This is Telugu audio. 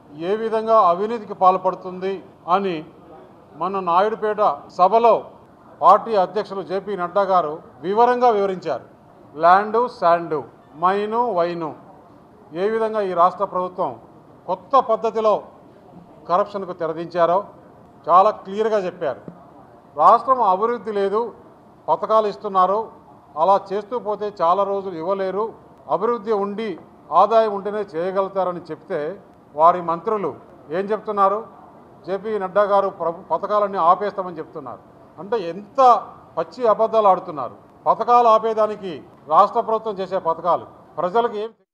ఏ విధంగా అవినీతికి పాల్పడుతుంది అని మన నాయుడుపేట సభలో పార్టీ అధ్యక్షులు జేపీ నడ్డా గారు వివరంగా వివరించారు ల్యాండు శాండు మైను వైను ఏ విధంగా ఈ రాష్ట్ర ప్రభుత్వం కొత్త పద్ధతిలో కరప్షన్కు తెరదించారో చాలా క్లియర్గా చెప్పారు రాష్ట్రం అభివృద్ధి లేదు పథకాలు ఇస్తున్నారు అలా చేస్తూ పోతే చాలా రోజులు ఇవ్వలేరు అభివృద్ధి ఉండి ఆదాయం ఉంటేనే చేయగలుగుతారని చెప్తే వారి మంత్రులు ఏం చెప్తున్నారు జేపీ నడ్డా గారు ప్రభు పథకాలన్నీ ఆపేస్తామని చెప్తున్నారు అంటే ఎంత పచ్చి అబద్ధాలు ఆడుతున్నారు పథకాలు ఆపేదానికి రాష్ట్ర ప్రభుత్వం చేసే పథకాలు ప్రజలకు ఏం